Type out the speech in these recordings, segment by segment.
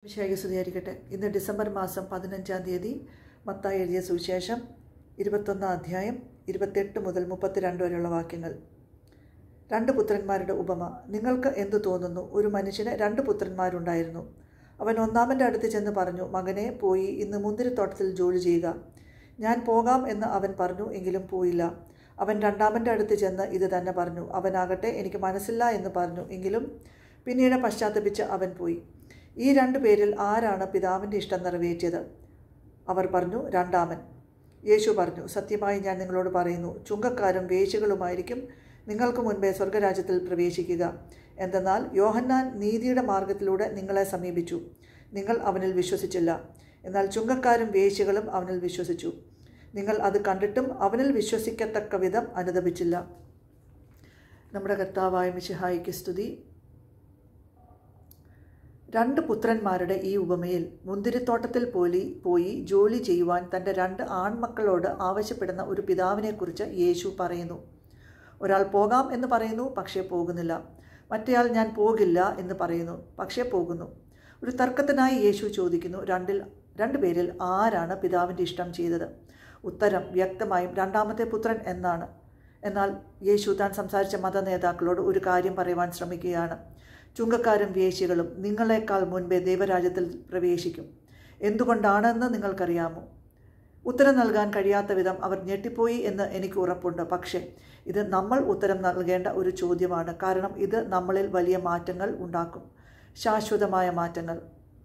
വിശേഷ സ്തുതിയായിരിക്കട്ടെ ഇന്ന് ഡിസംബർ മാസം പതിനഞ്ചാം തീയതി മത്തായി എഴുതിയ സുവിശേഷം ഇരുപത്തൊന്നാം അധ്യായം ഇരുപത്തെട്ട് മുതൽ മുപ്പത്തിരണ്ട് വരെയുള്ള വാക്യങ്ങൾ രണ്ട് പുത്രന്മാരുടെ ഉപമ നിങ്ങൾക്ക് എന്തു തോന്നുന്നു ഒരു മനുഷ്യന് രണ്ട് പുത്രന്മാരുണ്ടായിരുന്നു അവൻ ഒന്നാമൻ്റെ അടുത്ത് ചെന്ന് പറഞ്ഞു മകനെ പോയി ഇന്ന് മുന്തിരിത്തോട്ടത്തിൽ ജോലി ചെയ്യുക ഞാൻ പോകാം എന്ന് അവൻ പറഞ്ഞു എങ്കിലും പോയില്ല അവൻ രണ്ടാമൻ്റെ അടുത്ത് ചെന്ന് ഇത് തന്നെ പറഞ്ഞു അവനാകട്ടെ എനിക്ക് മനസ്സില്ല എന്ന് പറഞ്ഞു എങ്കിലും പിന്നീട് പശ്ചാത്തപിച്ച് അവൻ പോയി ഈ രണ്ടു പേരിൽ ആരാണ് പിതാവിൻ്റെ ഇഷ്ടം നിറവേറ്റിയത് അവർ പറഞ്ഞു രണ്ടാമൻ യേശു പറഞ്ഞു സത്യമായി ഞാൻ നിങ്ങളോട് പറയുന്നു ചുങ്കക്കാരും വേശികളുമായിരിക്കും നിങ്ങൾക്ക് മുൻപേ സ്വർഗരാജ്യത്തിൽ പ്രവേശിക്കുക എന്തെന്നാൽ യോഹന്നാൻ നീതിയുടെ മാർഗത്തിലൂടെ നിങ്ങളെ സമീപിച്ചു നിങ്ങൾ അവനിൽ വിശ്വസിച്ചില്ല എന്നാൽ ചുങ്കക്കാരും വേശികളും അവനിൽ വിശ്വസിച്ചു നിങ്ങൾ അത് കണ്ടിട്ടും അവനിൽ വിശ്വസിക്കത്തക്ക വിധം അനുദപിച്ചില്ല നമ്മുടെ കർത്താവായ മിശിഹായിക്ക് സ്തുതി രണ്ട് പുത്രന്മാരുടെ ഈ ഉപമയിൽ മുന്തിരിത്തോട്ടത്തിൽ പോലി പോയി ജോലി ചെയ്യുവാൻ തൻ്റെ രണ്ട് ആൺമക്കളോട് ആവശ്യപ്പെടുന്ന ഒരു പിതാവിനെക്കുറിച്ച് യേശു പറയുന്നു ഒരാൾ പോകാം എന്ന് പറയുന്നു പക്ഷേ പോകുന്നില്ല മറ്റേയാൾ ഞാൻ പോകില്ല എന്ന് പറയുന്നു പക്ഷേ പോകുന്നു ഒരു തർക്കത്തിനായി യേശു ചോദിക്കുന്നു രണ്ടിൽ രണ്ടുപേരിൽ ആരാണ് പിതാവിൻ്റെ ഇഷ്ടം ചെയ്തത് ഉത്തരം വ്യക്തമായും രണ്ടാമത്തെ പുത്രൻ എന്നാണ് എന്നാൽ യേശു താൻ സംസാരിച്ച മത നേതാക്കളോട് ഒരു കാര്യം പറയുവാൻ ശ്രമിക്കുകയാണ് ചുങ്കക്കാരും വേശികളും നിങ്ങളെക്കാൾ മുൻപേ ദൈവരാജ്യത്തിൽ പ്രവേശിക്കും എന്തുകൊണ്ടാണെന്ന് നിങ്ങൾക്കറിയാമോ ഉത്തരം നൽകാൻ കഴിയാത്ത വിധം അവർ ഞെട്ടിപ്പോയി എന്ന് എനിക്ക് ഉറപ്പുണ്ട് പക്ഷേ ഇത് നമ്മൾ ഉത്തരം നൽകേണ്ട ഒരു ചോദ്യമാണ് കാരണം ഇത് നമ്മളിൽ വലിയ മാറ്റങ്ങൾ ഉണ്ടാക്കും ശാശ്വതമായ മാറ്റങ്ങൾ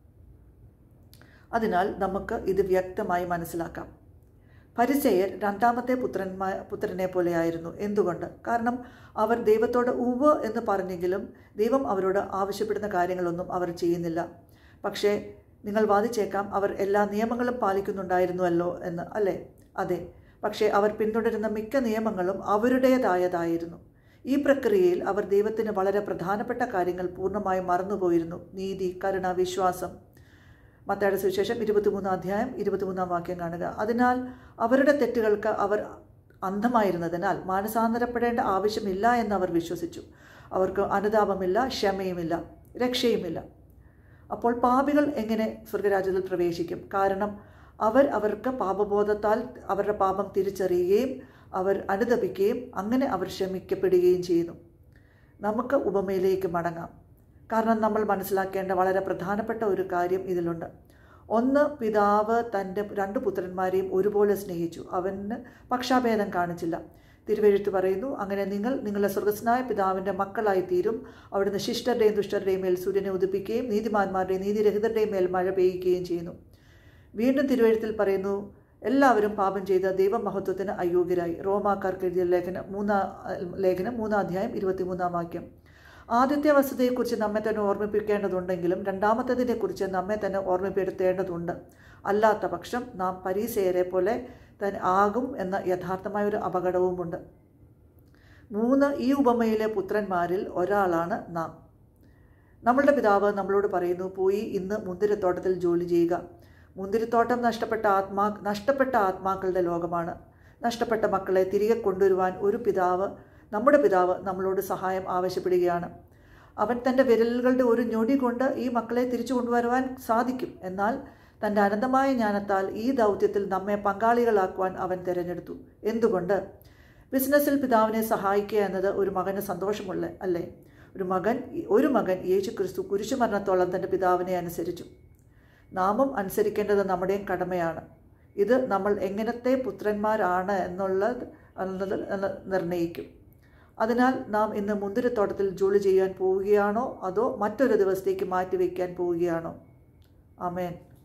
അതിനാൽ നമുക്ക് ഇത് വ്യക്തമായി മനസ്സിലാക്കാം പരിചയർ രണ്ടാമത്തെ പുത്രന്മാ പുത്രനെ പോലെയായിരുന്നു എന്തുകൊണ്ട് കാരണം അവർ ദൈവത്തോട് ഉവ് എന്ന് പറഞ്ഞെങ്കിലും ദൈവം അവരോട് ആവശ്യപ്പെടുന്ന കാര്യങ്ങളൊന്നും അവർ ചെയ്യുന്നില്ല പക്ഷേ നിങ്ങൾ വാദിച്ചേക്കാം അവർ എല്ലാ നിയമങ്ങളും പാലിക്കുന്നുണ്ടായിരുന്നുവല്ലോ എന്ന് അല്ലേ അതെ പക്ഷേ അവർ പിന്തുടരുന്ന മിക്ക നിയമങ്ങളും അവരുടേതായതായിരുന്നു ഈ പ്രക്രിയയിൽ അവർ ദൈവത്തിന് വളരെ പ്രധാനപ്പെട്ട കാര്യങ്ങൾ പൂർണ്ണമായും മറന്നുപോയിരുന്നു നീതി കരുണ വിശ്വാസം മത്തയുടെ സുവിശേഷം ഇരുപത്തിമൂന്നാം അധ്യായം ഇരുപത്തിമൂന്നാം വാക്യം കാണുക അതിനാൽ അവരുടെ തെറ്റുകൾക്ക് അവർ അന്ധമായിരുന്നതിനാൽ മാനസാന്തരപ്പെടേണ്ട ആവശ്യമില്ല എന്ന് അവർ വിശ്വസിച്ചു അവർക്ക് അനുതാപമില്ല ക്ഷമയുമില്ല രക്ഷയുമില്ല അപ്പോൾ പാപികൾ എങ്ങനെ സ്വർഗരാജ്യത്തിൽ പ്രവേശിക്കും കാരണം അവർ അവർക്ക് പാപബോധത്താൽ അവരുടെ പാപം തിരിച്ചറിയുകയും അവർ അനുദപിക്കുകയും അങ്ങനെ അവർ ക്ഷമിക്കപ്പെടുകയും ചെയ്യുന്നു നമുക്ക് ഉപമയിലേക്ക് മടങ്ങാം കാരണം നമ്മൾ മനസ്സിലാക്കേണ്ട വളരെ പ്രധാനപ്പെട്ട ഒരു കാര്യം ഇതിലുണ്ട് ഒന്ന് പിതാവ് തൻ്റെ രണ്ട് പുത്രന്മാരെയും ഒരുപോലെ സ്നേഹിച്ചു അവന് പക്ഷാഭേദം കാണിച്ചില്ല തിരുവെഴുത്ത് പറയുന്നു അങ്ങനെ നിങ്ങൾ നിങ്ങളുടെ സ്വർഗസ്നായ പിതാവിൻ്റെ മക്കളായി തീരും അവിടുന്ന് ശിഷ്ടരുടെയും ദുഷ്ടരുടെയും മേൽ സൂര്യനെ ഉദിപ്പിക്കുകയും നീതിമാന്മാരുടെയും നീതിരഹിതരുടെയും മേൽ മഴ പെയ്യുകയും ചെയ്യുന്നു വീണ്ടും തിരുവഴുത്തിൽ പറയുന്നു എല്ലാവരും പാപം ചെയ്ത ദൈവമഹത്വത്തിന് അയോഗ്യരായി റോമാക്കാർക്ക് എഴുതിയ ലേഖനം മൂന്നാം ലേഖനം മൂന്നാം അധ്യായം ഇരുപത്തിമൂന്നാം വാക്യം ആദ്യത്തെ വസ്തുതയെക്കുറിച്ച് നമ്മെ തന്നെ ഓർമ്മിപ്പിക്കേണ്ടതുണ്ടെങ്കിലും രണ്ടാമത്തതിനെക്കുറിച്ച് നമ്മെ തന്നെ ഓർമ്മിപ്പെടുത്തേണ്ടതുണ്ട് അല്ലാത്ത പക്ഷം നാം പരീസയരെ പോലെ തന്നെ ആകും എന്ന യഥാർത്ഥമായ ഒരു അപകടവുമുണ്ട് മൂന്ന് ഈ ഉപമയിലെ പുത്രന്മാരിൽ ഒരാളാണ് നാം നമ്മളുടെ പിതാവ് നമ്മളോട് പറയുന്നു പോയി ഇന്ന് മുന്തിരിത്തോട്ടത്തിൽ ജോലി ചെയ്യുക മുന്തിരിത്തോട്ടം നഷ്ടപ്പെട്ട ആത്മാ നഷ്ടപ്പെട്ട ആത്മാക്കളുടെ ലോകമാണ് നഷ്ടപ്പെട്ട മക്കളെ തിരികെ കൊണ്ടുവരുവാൻ ഒരു പിതാവ് നമ്മുടെ പിതാവ് നമ്മളോട് സഹായം ആവശ്യപ്പെടുകയാണ് അവൻ തൻ്റെ വിരലുകളുടെ ഒരു ഞൊടി കൊണ്ട് ഈ മക്കളെ തിരിച്ചു കൊണ്ടുവരുവാൻ സാധിക്കും എന്നാൽ തൻ്റെ അനന്തമായ ജ്ഞാനത്താൽ ഈ ദൗത്യത്തിൽ നമ്മെ പങ്കാളികളാക്കുവാൻ അവൻ തിരഞ്ഞെടുത്തു എന്തുകൊണ്ട് ബിസിനസ്സിൽ പിതാവിനെ സഹായിക്കുക എന്നത് ഒരു മകന് സന്തോഷമുള്ള അല്ലേ ഒരു മകൻ ഒരു മകൻ യേശു ക്രിസ്തു കുരിശുമരണത്തോളം തൻ്റെ പിതാവിനെ അനുസരിച്ചു നാമും അനുസരിക്കേണ്ടത് നമ്മുടെയും കടമയാണ് ഇത് നമ്മൾ എങ്ങനത്തെ പുത്രന്മാരാണ് എന്നുള്ളത് എന്നത് നിർണ്ണയിക്കും അതിനാൽ നാം ഇന്ന് മുന്തിരിത്തോട്ടത്തിൽ ജോലി ചെയ്യാൻ പോവുകയാണോ അതോ മറ്റൊരു ദിവസത്തേക്ക് മാറ്റിവെക്കാൻ പോവുകയാണോ ആമേൻ